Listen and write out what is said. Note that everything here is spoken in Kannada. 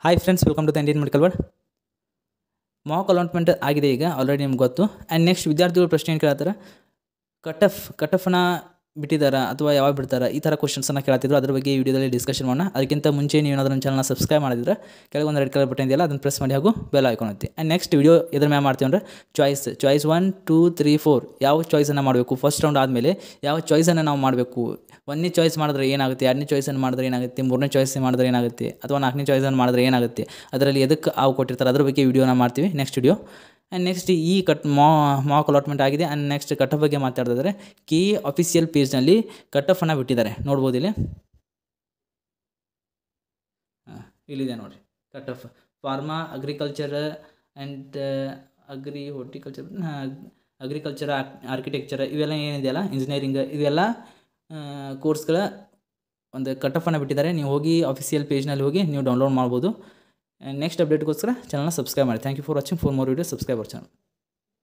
hi friends welcome to the Indian medical word mock allotment ಆಗಿದೆ ಈಗ ಆಲ್ರೆಡಿ ನಿಮ್ಗೆ ಗೊತ್ತು ಆ್ಯಂಡ್ ನೆಕ್ಸ್ಟ್ ವಿದ್ಯಾರ್ಥಿಗಳು ಪ್ರಶ್ನೆ ಏನು ಕೇಳ್ತಾರೆ ಕಟ್ ಆಫ್ ಕಟ್ ಆಫ್ನ ಬಿಟ್ಟಿದ್ದಾರಾ ಅಥವಾ ಯಾವಾಗ ಬಿಡ್ತಾರಾ ಈ ಥರ ಕ್ವಶನ್ಸನ್ನು ಕೇಳ್ತಿದ್ರು ಅದ್ರ ಬಗ್ಗೆ ಈ ವಿಡಿಯೋದಲ್ಲಿ ಡಿಸ್ಕಷನ್ ಮಾಡೋಣ ಅದಕ್ಕಿಂತ ಮುಂಚೆ ನೀವು ಏನಾದರೂ ನನ್ನ ಚಾನಲ್ನ ಸಬ್ಸ್ಕ್ರೈಬ್ ಮಾಡಿದ್ರೆ ಕೆಳಗೆ ಒಂದು ರೆಡ್ ಕಲರ್ ಬಟನ್ ಇದೆಯಲ್ಲ ಅದನ್ನು ಪ್ರೆಸ್ ಮಾಡಿ ಹಾಗೂ ಬೆಲ್ ಐಕಾನ್ ಐತಿ ಆ್ಯಂಡ್ ನೆಕ್ಸ್ಟ್ ವಿಡಿಯೋ ಇದ್ರ ಮ್ಯಾಲೆ ಮಾಡ್ತೀವಿ ಅಂದರೆ choice choice one two three four ಯಾವ ಚಾಯ್ಸನ್ನು ಮಾಡಬೇಕು ಫಸ್ಟ್ ರೌಂಡ್ ಆದಮೇಲೆ ಯಾವ ಚಾಯ್ಸನ್ನು ನಾವು ಮಾಡಬೇಕು ಒಂದನೇ ಚಾಯ್ಸ್ ಮಾಡಿದ್ರೆ ಏನಾಗುತ್ತೆ ಎರಡನೇ ಚಾಯ್ಸನ್ನು ಮಾಡಿದ್ರೆ ಏನಾಗುತ್ತೆ ಮೂರನೇ ಚಾಯ್ಸ್ ಮಾಡಿದ್ರೆ ಏನಾಗುತ್ತೆ ಅಥವಾ ನಾಲ್ಕನೇ ಚಾಯ್ಸನ್ನು ಮಾಡಿದ್ರೆ ಏನಾಗುತ್ತೆ ಅದರಲ್ಲಿ ಎದಕ್ಕೆ ಅವು ಕೊಟ್ಟಿರ್ತಾರೆ ಅದ್ರ ಬಗ್ಗೆ ವಿಡಿಯೋನ ಮಾಡ್ತೀವಿ ನೆಕ್ಸ್ಟ್ ವಿಡಿಯೋ ಆ್ಯಂಡ್ ನೆಕ್ಸ್ಟ್ ಈ ಕಟ್ ಮಾ ಮಾಕ್ ಅಲಾಟ್ಮೆಂಟ್ ಆಗಿದೆ ಆ್ಯಂಡ್ ನೆಕ್ಸ್ಟ್ ಕಟ್ ಆಫ್ ಬಗ್ಗೆ ಮಾತಾಡ್ತಿದ್ದಾರೆ ಕೆ ಅಫಿಷಿಯಲ್ ಪೇಜ್ನಲ್ಲಿ ಕಟ್ ಆಫನ್ನು ಬಿಟ್ಟಿದ್ದಾರೆ ನೋಡ್ಬೋದು ಇಲ್ಲಿ ಹಾಂ ಇಲ್ಲಿದೆ ನೋಡಿರಿ cut off pharma agriculture and agri horticulture agriculture architecture ಇವೆಲ್ಲ ಏನಿದೆಯಲ್ಲ ಇಂಜಿನಿಯರಿಂಗ್ ಇವೆಲ್ಲ ಕೋರ್ಸ್ಗಳ ಒಂದು ಕಟ್ ಆಫನ್ನು ಬಿಟ್ಟಿದ್ದಾರೆ ನೀವು ಹೋಗಿ ಅಫಿಷಿಯಲ್ ಪೇಜ್ನಲ್ಲಿ ಹೋಗಿ ನೀವು ಡೌನ್ಲೋಡ್ ಮಾಡ್ಬೋದು ನೆಕ್ಸ್ಟ್ ಅಪ್ಡೇಟ್ಗೋಸ್ಕರ ಚಾನಲ್ನ ಸಬ್ಸ್ಕ್ರೈಬ್ ಮಾಡಿ thank you for watching for more video subscribe our channel